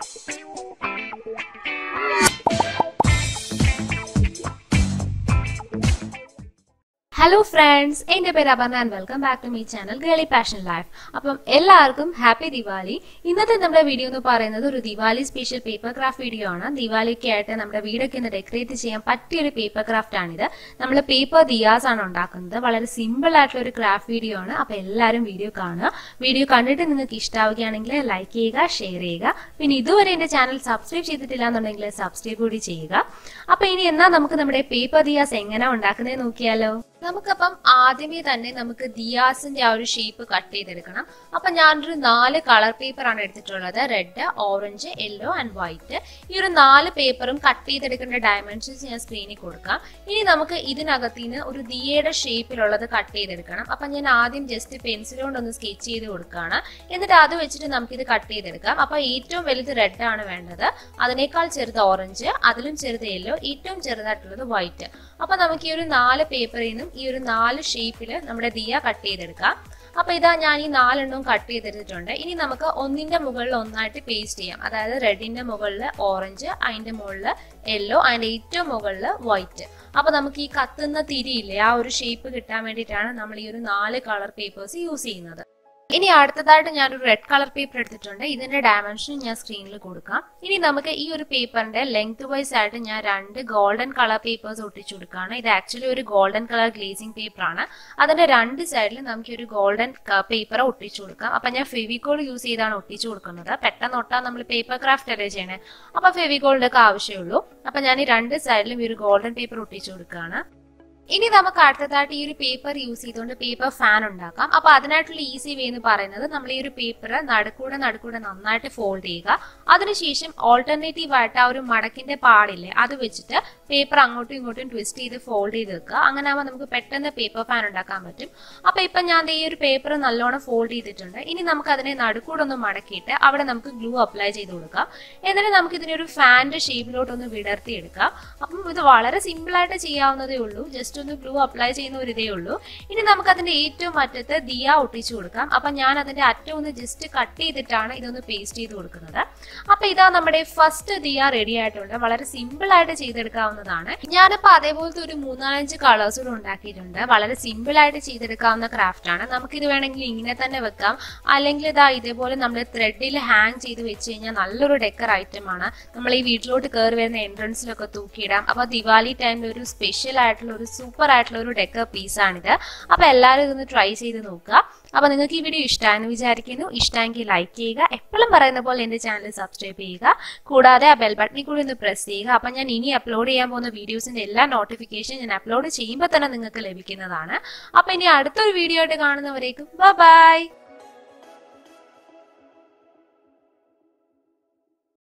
hello friends എന്റെ പേര് Aparna and welcome back to me channel girly passion life അപ്പം എല്ലാവർക്കും ഹാപ്പി ദിവാലി ഇന്നത്തെ നമ്മുടെ വീഡിയോ എന്ന് പറയുന്നത് ഒരു Diwali special paper craft video ആണ് ദിവാലിക്ക് ആയിട്ട് നമ്മുടെ വീടൊക്കെ ഒന്ന് ഡെക്കറേറ്റ് ചെയ്യാൻ പറ്റിയ ഒരു പേപ്പർ ക്രാഫ്റ്റ് ആണിത് നമ്മൾ പേപ്പർ ദിയാസ് ആണ് ഉണ്ടാക്കുന്നത് വളരെ സിമ്പിൾ ആയിട്ടുള്ള ഒരു ക്രാഫ്റ്റ് വീഡിയോ ആണ് അപ്പൊ എല്ലാവരും വീഡിയോ കാണുക വീഡിയോ കണ്ടിട്ട് നിങ്ങൾക്ക് ഇഷ്ടാവുകയാണെങ്കിൽ ലൈക്ക് ചെയ്യുക ഷെയർ ചെയ്യുക പിന്നെ ഇതുവരെ എന്റെ ചാനൽ സബ്സ്ക്രൈബ് ചെയ്തിട്ടില്ല എന്നുണ്ടെങ്കിൽ സബ്സ്ക്രൈബ് കൂടി ചെയ്യുക അപ്പൊ ഇനി എന്നാ നമുക്ക് നമ്മുടെ പേപ്പർ ദിയാസ് എങ്ങനെ ഉണ്ടാക്കുന്നത് നോക്കിയാലോ നമുക്കപ്പം ആദ്യമേ തന്നെ നമുക്ക് ദിയാസിന്റെ ആ ഒരു ഷേപ്പ് കട്ട് ചെയ്തെടുക്കണം അപ്പൊ ഞാനൊരു നാല് കളർ പേപ്പർ ആണ് എടുത്തിട്ടുള്ളത് red orange yellow and white ഈ ഒരു നാല് പേപ്പറും കട്ട് ചെയ്തെടുക്കേണ്ട ഡയമെൻഷൻസ് ഞാൻ സ്ക്രീനിൽ കൊടുക്കാം ഇനി നമുക്ക് ഇതിനകത്തിന് ഒരു ദിയയുടെ ഷേപ്പിലുള്ളത് കട്ട് ചെയ്തെടുക്കണം അപ്പൊ ഞാൻ ആദ്യം ജസ്റ്റ് പെൻസിൽ കൊണ്ട് ഒന്ന് സ്കെച്ച് ചെയ്ത് കൊടുക്കുകയാണ് എന്നിട്ട് അത് വെച്ചിട്ട് നമുക്കിത് കട്ട് ചെയ്തെടുക്കാം അപ്പൊ ഏറ്റവും വലുത് റെഡ് ആണ് വേണ്ടത് അതിനേക്കാൾ ചെറുത് ഓറഞ്ച് അതിലും ചെറുത് യെല്ലോ ഏറ്റവും ചെറുതായിട്ടുള്ളത് വൈറ്റ് അപ്പൊ നമുക്ക് ഈ ഒരു നാല് പേപ്പറിൽ നിന്നും ഈ ഒരു നാല് ഷേപ്പിൽ നമ്മുടെ ദിയ കട്ട് ചെയ്തെടുക്കാം അപ്പൊ ഇതാ ഞാൻ ഈ നാലെണ്ണവും കട്ട് ചെയ്തെടുത്തിട്ടുണ്ട് ഇനി നമുക്ക് ഒന്നിന്റെ മുകളിൽ ഒന്നായിട്ട് പേസ്റ്റ് ചെയ്യാം അതായത് റെഡിന്റെ മുകളിൽ ഓറഞ്ച് അതിന്റെ മുകളിൽ യെല്ലോ അതിന്റെ ഏറ്റവും മുകളിൽ വൈറ്റ് അപ്പൊ നമുക്ക് ഈ കത്തുന്ന തിരിയില്ലേ ആ ഒരു ഷേപ്പ് കിട്ടാൻ വേണ്ടിയിട്ടാണ് നമ്മൾ ഈ ഒരു നാല് കളർ പേപ്പേഴ്സ് യൂസ് ചെയ്യുന്നത് ഇനി അടുത്തതായിട്ട് ഞാനൊരു റെഡ് കളർ പേപ്പർ എടുത്തിട്ടുണ്ട് ഇതിന്റെ ഡയമെൻഷൻ ഞാൻ സ്ക്രീനിൽ കൊടുക്കാം ഇനി നമുക്ക് ഈ ഒരു പേപ്പറിന്റെ ലെങ്ത് വൈസ് ആയിട്ട് ഞാൻ രണ്ട് ഗോൾഡൻ കളർ പേപ്പേഴ്സ് ഒട്ടിച്ചു കൊടുക്കുകയാണ് ഇത് ആക്ച്വലി ഒരു ഗോൾഡൻ കളർ ഗ്ലേസിംഗ് പേപ്പർ ആണ് അതിന്റെ രണ്ട് സൈഡിൽ നമുക്ക് ഒരു ഗോൾഡൻ പേപ്പർ ഒട്ടിച്ചു കൊടുക്കാം അപ്പൊ ഞാൻ ഫെവിക്കോൾ യൂസ് ചെയ്താണ് ഒട്ടിച്ചു കൊടുക്കുന്നത് പെട്ടെന്ന് ഒട്ടാൻ നമ്മൾ പേപ്പർ ക്രാഫ്റ്റ് അല്ലേ ചെയ്യണേ അപ്പൊ ഫെവിക്കോളിന്റെ ഒക്കെ ആവശ്യമുള്ളൂ അപ്പൊ ഞാൻ ഈ രണ്ട് സൈഡിലും ഈ ഒരു ഗോൾഡൻ പേപ്പർ ഒട്ടിച്ചു കൊടുക്കുകയാണ് ഇനി നമുക്ക് അടുത്തതായിട്ട് ഈ ഒരു പേപ്പർ യൂസ് ചെയ്തുകൊണ്ട് പേപ്പർ ഫാൻ ഉണ്ടാക്കാം അപ്പൊ അതിനായിട്ടുള്ള ഈസി വേ എന്ന് പറയുന്നത് നമ്മൾ ഈ ഒരു പേപ്പർ നടുക്കൂടെ നടുക്കൂടെ നന്നായിട്ട് ഫോൾഡ് ചെയ്യുക അതിനുശേഷം ഓൾട്ടർനേറ്റീവ് ആയിട്ട് ആ ഒരു മടക്കിന്റെ പാടില്ലേ അത് വെച്ചിട്ട് പേപ്പർ അങ്ങോട്ടും ഇങ്ങോട്ടും ട്വിസ്റ്റ് ചെയ്ത് ഫോൾഡ് ചെയ്ത് വെക്കുക അങ്ങനെ ആകുമ്പോൾ നമുക്ക് പെട്ടെന്ന് പേപ്പർ ഫാൻ ഉണ്ടാക്കാൻ പറ്റും അപ്പൊ ഇപ്പൊ ഞാൻ ഈ ഒരു പേപ്പർ നല്ലോണം ഫോൾഡ് ചെയ്തിട്ടുണ്ട് ഇനി നമുക്ക് അതിനെ നടുക്കൂടെ ഒന്ന് മടക്കിയിട്ട് അവിടെ നമുക്ക് ഗ്ലൂ അപ്ലൈ ചെയ്ത് കൊടുക്കാം എന്നിട്ട് നമുക്ക് ഇതിനൊരു ഫാനിന്റെ ഷേപ്പിലോട്ടൊന്ന് വിടർത്തി എടുക്കാം അപ്പം ഇത് വളരെ സിമ്പിൾ ആയിട്ട് ചെയ്യാവുന്നതേ ഉള്ളൂ ജസ്റ്റ് ഒന്ന് ഗ്ലൂ അപ്ലൈ ചെയ്യുന്ന ഒരു ഇതേ ഉള്ളൂ ഇനി നമുക്ക് അതിന്റെ ഏറ്റവും അറ്റത്ത് ദിയ ഒട്ടിച്ചു കൊടുക്കാം അപ്പൊ ഞാൻ അതിന്റെ അറ്റം ഒന്ന് ജസ്റ്റ് കട്ട് ചെയ്തിട്ടാണ് ഇതൊന്ന് പേസ്റ്റ് ചെയ്ത് കൊടുക്കുന്നത് അപ്പൊ ഇതാ നമ്മുടെ ഫസ്റ്റ് ദിയ റെഡി ആയിട്ടുണ്ട് വളരെ സിമ്പിൾ ആയിട്ട് ചെയ്തെടുക്കാവുന്നതാണ് ഞാനിപ്പോ അതേപോലത്തെ ഒരു മൂന്നാലഞ്ച് കളേഴ്സ് കൂടെ ഉണ്ടാക്കിയിട്ടുണ്ട് വളരെ സിമ്പിൾ ആയിട്ട് ചെയ്തെടുക്കാവുന്ന ക്രാഫ്റ്റ് ആണ് നമുക്ക് ഇത് വേണമെങ്കിൽ ഇങ്ങനെ തന്നെ വെക്കാം അല്ലെങ്കിൽ ഇതാ ഇതേപോലെ നമ്മൾ ത്രെഡിൽ ഹാങ് ചെയ്ത് വെച്ച് കഴിഞ്ഞാൽ നല്ലൊരു ഡെക്കർ ഐറ്റം ആണ് നമ്മൾ ഈ വീട്ടിലോട്ട് കയറി വരുന്ന എൻട്രൻസിലൊക്കെ തൂക്കിയിടാം അപ്പൊ ദിവാലി ടൈമിൽ ഒരു സ്പെഷ്യൽ ആയിട്ടുള്ള ഒരു സൂപ്പർ ആയിട്ടുള്ള ഒരു ഡെക്കർ പീസാണിത് അപ്പൊ എല്ലാവരും ഇതൊന്ന് ട്രൈ ചെയ്ത് നോക്കുക അപ്പൊ നിങ്ങൾക്ക് ഈ വീഡിയോ ഇഷ്ടമായെന്ന് വിചാരിക്കുന്നു ഇഷ്ടമെങ്കിൽ ലൈക്ക് ചെയ്യുക എപ്പോഴും പറയുന്ന പോലെ എന്റെ ചാനൽ സബ്സ്ക്രൈബ് ചെയ്യുക കൂടാതെ ആ ബെൽ ബട്ടണിൽ കൂടി ഒന്ന് പ്രസ് ചെയ്യുക അപ്പൊ ഞാൻ ഇനി അപ്ലോഡ് ചെയ്യാൻ പോകുന്ന വീഡിയോസിന്റെ എല്ലാ നോട്ടിഫിക്കേഷൻ ഞാൻ അപ്ലോഡ് ചെയ്യുമ്പോൾ തന്നെ നിങ്ങൾക്ക് ലഭിക്കുന്നതാണ് അപ്പൊ ഇനി അടുത്തൊരു വീഡിയോ ആയിട്ട് കാണുന്നവരേക്കും ബൈ